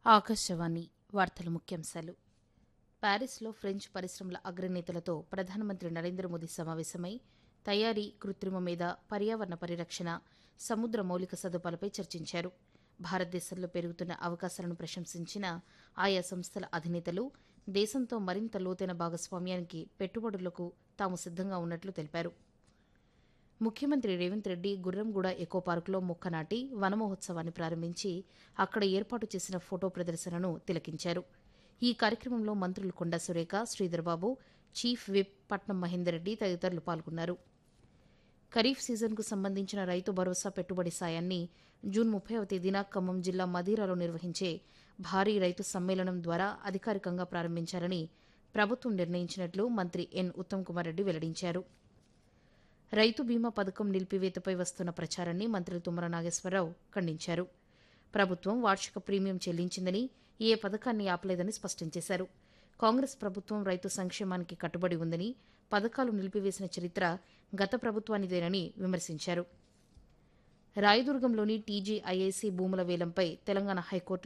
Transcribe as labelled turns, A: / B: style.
A: ఆకాశవాణి వార్తల ముఖ్యాంశాలు ప్యారిస్లో ఫ్రెంచ్ పరిశ్రమల అగ్రనేతలతో ప్రధానమంత్రి నరేంద్ర మోదీ సమావేశమై తయారీ కృత్రిమ మీద పర్యావరణ పరిరక్షణ సముద్ర మౌలిక సదుపాయాలపై చర్చించారు భారతదేశంలో పెరుగుతున్న అవకాశాలను ప్రశంసించిన ఆయా సంస్థల అధినేతలు దేశంతో మరింత లోతైన భాగస్వామ్యానికి పెట్టుబడులకు తాము సిద్ధంగా ఉన్నట్లు తెలిపారు ముఖ్యమంత్రి రేవంత్ రెడ్డి గుర్రంగూడ ఎకో పార్కులో మొక్క నాటి వన మహోత్సవాన్ని ప్రారంభించి అక్కడ ఏర్పాటు చేసిన ఫోటో ప్రదర్శనను తిలకించారు ఈ కార్యక్రమంలో మంత్రులు కొండా సురేఖ శ్రీధర్బాబు చీఫ్ విప్ పట్నం మహేందర్ రెడ్డి తదితరులు పాల్గొన్నారు ఖరీఫ్ సీజన్కు సంబంధించిన రైతు భరోసా పెట్టుబడి సాయాన్ని జూన్ ముప్పైవ తేదీన ఖమ్మం జిల్లా మదీరాలో నిర్వహించే భారీ రైతు సమ్మేళనం ద్వారా అధికారికంగా ప్రారంభించాలని ప్రభుత్వం నిర్ణయించినట్లు మంత్రి ఎన్ ఉత్తమ్ కుమార్ రెడ్డి వెల్లడించారు రైతు బీమా పథకం నిలిపివేతపై వస్తున్న ప్రచారాన్ని మంత్రి తుమ్మల నాగేశ్వరరావు ఖండించారు ప్రభుత్వం వార్షిక ప్రీమియం చెల్లించిందని ఏ పథకాన్ని ఆపలేదని స్పష్టం చేశారు కాంగ్రెస్ ప్రభుత్వం రైతు సంక్షేమానికి కట్టుబడి ఉందని పథకాలు నిలిపివేసిన చరిత్ర గత ప్రభుత్వానిదేనని విమర్శించారు రాయదుర్గంలోని టీజీ ఐఐసీ భూముల వేలంపై తెలంగాణ హైకోర్టు